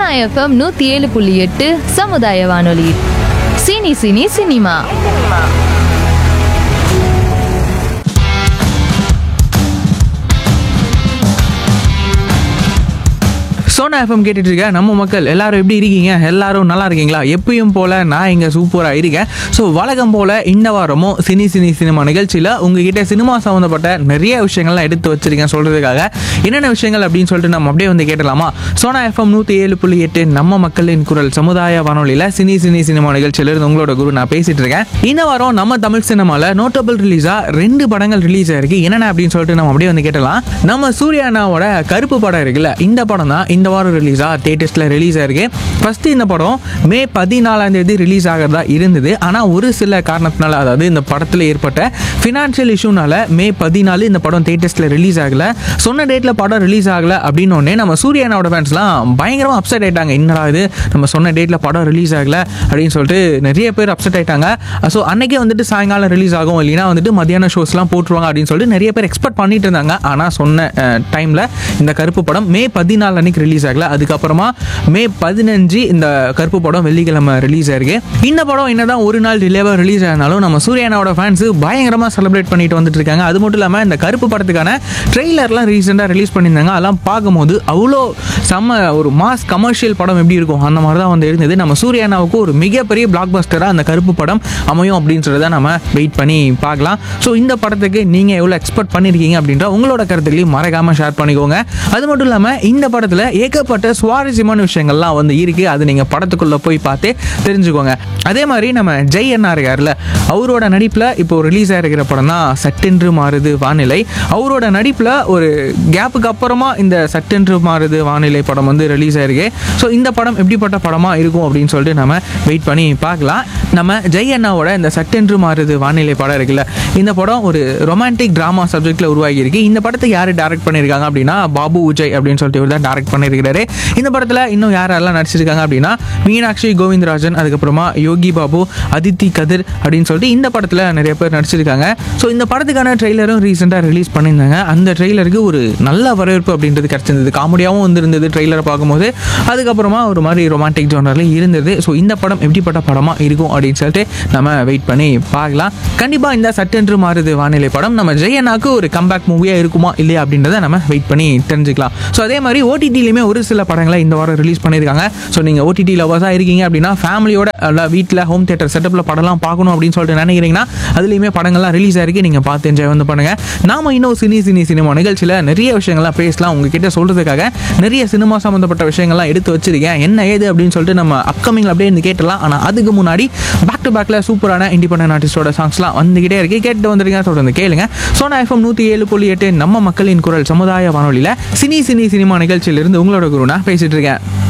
Sona FM நூத்தி ஏழு புள்ளி எட்டு சமுதாய வானொலி cine cine cinema Sona FM கேட்டுட்டு இருக்க நம்ம மக்கள் எல்லாரும் எப்படி இருக்கீங்க எல்லாரும் நல்லா இருக்கீங்களா எப்பயும் போல நான் இங்க சூப்பரா இருக்கேன் ஸோ வழக்கம் போல இந்த வாரமும் சினி சினி சினிமா நிகழ்ச்சியில உங்ககிட்ட சினிமா சம்மந்தப்பட்ட நிறைய விஷயங்கள்லாம் எடுத்து வச்சிருக்கேன் சொல்றதுக்காக என்னென்ன விஷயங்கள் அப்படின்னு சொல்லிட்டு நம்ம அப்படியே வந்து கேட்டலாமா சோனா எஃப்எம் நூத்தி ஏழு புள்ளி எட்டு நம்ம மக்களின் குரல் சமுதாய வானொலியில சினி சினி சினிமா நிகழ்ச்சியில இருந்து உங்களோட குரு நான் பேசிட்டு இருக்கேன் இந்த வாரம் நம்ம தமிழ் சினிமால நோட்டபிள் ரிலீஸா ரெண்டு படங்கள் ரிலீஸ் ஆயிருக்கு என்னென்ன அப்படின்னு சொல்லிட்டு நம்ம அப்படியே வந்து கேட்டலாம் நம்ம சூர்யா அண்ணாவோட கருப்பு படம் இருக்குல்ல இந்த படம் தான் இந்த வாரம் ரிலீஸா தேட்டர்ஸ்ல ரிலீஸ் ஆயிருக்கு ஃபர்ஸ்ட் இந்த படம் மே பதினாலாம் தேதி ரிலீஸ் ஆகிறதா இருந்தது ஆனா ஒரு சில காரணத்தினால அதாவது இந்த படத்துல ஏற்பட்ட ஃபினான்ஷியல் இஷ்யூனால மே பதினாலு இந்த படம் தேட்டர்ஸ்ல ரிலீஸ் ஆகல சொன்ன டேட்ல படம் ரிலீஸ் ஆகல அப்படின்னு உடனே நம்ம சூர்யா அண்ணாவோட ஃபேன்ஸ்லாம் பயங்கரமா அப்செட் ஆயிட்டாங்க என்னடா இது நம்ம சொன்ன டேட்ல படம் ரிலீஸ் ஆகல அப்படின்னு சொல்லிட்டு நிறைய பேர் அப்செட் ஆயிட்டாங்க ஸோ அன்னைக்கே வந்துட்டு சாயங்காலம் ரிலீஸ் ஆகும் இல்லைன்னா வந்துட்டு மத்தியான ஷோஸ்லாம் போட்டுருவாங்க அப்படின்னு சொல்லிட்டு நிறைய பேர் எக்ஸ்பெக்ட் பண்ணிட்டு இருந்தாங்க ஆனால் சொன்ன டைமில் இந்த கருப்பு படம் மே பதினாலு அன்னைக்கு ரிலீஸ் ஆகல அதுக்கப்புறமா மே பதினஞ்சு இந்த கருப்பு படம் வெள்ளிக்கிழமை ரிலீஸ் ஆயிருக்கு இந்த படம் என்னதான் ஒரு நாள் டிலேவாக ரிலீஸ் ஆனாலும் நம்ம சூர்யானாவோட ஃபேன்ஸ் பயங்கரமாக செலிப்ரேட் பண்ணிட்டு வந்துட்டு இருக்காங்க அது மட்டும் இல்லாமல் இந்த கருப்பு படத்துக்கான ட்ரெய்லர்லாம் ரீசெண்டாக ரிலீஸ் பண்ணியிருந்தாங்க அதெல்லாம் பார்க்கும்போது அவ்வளோ செம்ம ஒரு மாஸ் கமர்ஷியல் படம் எப்படி இருக்கும் அந்த மாதிரி தான் வந்து இருந்தது நம்ம சூர்யானாவுக்கு ஒரு மிகப்பெரிய பிளாக் பஸ்டராக அந்த கருப்பு படம் அமையும் அப்படின்னு சொல்லிட்டு நம்ம வெயிட் பண்ணி பார்க்கலாம் ஸோ இந்த படத்துக்கு நீங்கள் எவ்வளோ எக்ஸ்பெக்ட் பண்ணியிருக்கீங்க அப்படின்ற உங்களோட கருத்துக்களையும் மறக்காமல் ஷேர் பண்ணிக்கோங்க அது மட்டும் இல்லாமல் இந்த படத்தில் ஏகப்பட்ட சுவாரஸ்யமான விஷயங்கள்லாம் வந்து இருக்குது அது நீங்கள் படத்துக்குள்ளே போய் பார்த்து தெரிஞ்சுக்கோங்க அதே மாதிரி நம்ம ஜெய் அண்ணா இருக்கார்ல அவரோட நடிப்பில் இப்போ ரிலீஸ் ஆகிருக்கிற படம் தான் சட்டென்று மாறுது வானிலை அவரோட நடிப்பில் ஒரு கேப்புக்கு அப்புறமா இந்த சட்டென்று மாறுது வானிலை படம் வந்து ரிலீஸ் ஆயிருக்கு ஸோ இந்த படம் எப்படிப்பட்ட படமாக இருக்கும் அப்படின்னு சொல்லிட்டு நம்ம வெயிட் பண்ணி பார்க்கலாம் நம்ம ஜெய் அண்ணாவோட இந்த சட்டென்று மாறுது வானிலை படம் இருக்குல்ல இந்த படம் ஒரு ரொமான்டிக் ட்ராமா சப்ஜெக்டில் உருவாகி இருக்கு இந்த படத்தை யார் டைரக்ட் பண்ணியிருக்காங்க அப்படின்னா பாபு உஜய் அப்படின்னு சொல்லிட்டு இவர் தான் டைரக்ட் பண்ணியிருக்கிறாரு இந்த படத்தில் இன்னும் யாரெல்லாம் நடிச்சிருக்காங்க அப்படின்னா மீனாட்சி கோவிந்தராஜன் அதுக்கப்புறமா யோகி பாபு அதித்தி கதிர் அப்படின்னு சொல்லிட்டு இந்த படத்தில் நிறைய பேர் நடிச்சிருக்காங்க ஸோ இந்த படத்துக்கான ட்ரெய்லரும் ரீசெண்டாக ரிலீஸ் பண்ணியிருந்தாங்க அந்த ட்ரெய்லருக்கு ஒரு நல்ல வரவேற்பு அப்படின்றது கிடச்சிருந்தது காமெடியாகவும் வந்திருந்தது ட்ரெய்லரை பார்க்கும்போது அதுக்கப்புறமா ஒரு மாதிரி ரொமான்டிக் ஜோனரில் இருந்தது ஸோ இந்த படம் எப்படிப்பட்ட படமாக இருக்கும் அப்படின்னு சொல்லிட்டு நம்ம வெயிட் பண்ணி பார்க்கலாம் கண்டிப்பாக இந்த சட்டென்று மாறுது வானிலை படம் நம்ம ஜெயனாக்கு ஒரு கம்பேக் மூவியாக இருக்குமா இல்லையா அப்படின்றத நம்ம வெயிட் பண்ணி தெரிஞ்சுக்கலாம் ஸோ அதே மாதிரி ஓடிடிலையுமே ஒரு சில படங்களை இந்த வாரம் ரிலீஸ் பண்ணியிருக்காங்க ஸோ நீங்கள் ஓடிடி லவர்ஸாக இருக்கீங்க அப்படின்னா ஃபேமிலியோட வீட்டில் ஹோம் தேட்டர் செட்டப்பில் படம்லாம் பார்க்கணும் அப்படின்னு சொல்லிட்டு நினைக்கிறீங்கன்னா அதுலேயுமே படங்கள்லாம் ரிலீஸ் ஆயிருக்கு நீங்கள் பார்த்து என்ஜாய் வந்து பண்ணுங்கள் நாம இன்னும் சினி சினி சினிமா நிகழ்ச்சியில் நிறைய விஷயங்கள்லாம் பேசலாம் உங்ககிட்ட சொல்கிறதுக்காக நிறைய சினிமா சம்மந்தப்பட்ட விஷயங்கள்லாம் எடுத்து வச்சிருக்கேன் என்ன ஏது அப்படின்னு சொல்லிட்டு நம்ம அப்கமிங்கில் அப்படியே இருந்து கேட்டலாம் ஆனால் அதுக்கு முன்னாடி பேக் டு பேக்கில் சூப்பரான இண்டிபெண்டன்ட் ஆர்டிஸ்டோட சாங்ஸ்லாம் வந்துகிட்டே இருக்கு கேட்டு வந்துருங்க தொடர்ந்து கேளுங்க சோனா எஃப்எம் நூற்றி ஏழு புள்ளி எட்டு நம்ம மக்களின் குரல் சமுதாய வானொலியில் சினி சினி சினிமா நிகழ்ச்சியிலிருந்து உங்களோட குரு நான் பேசிட்டு இருக்கேன்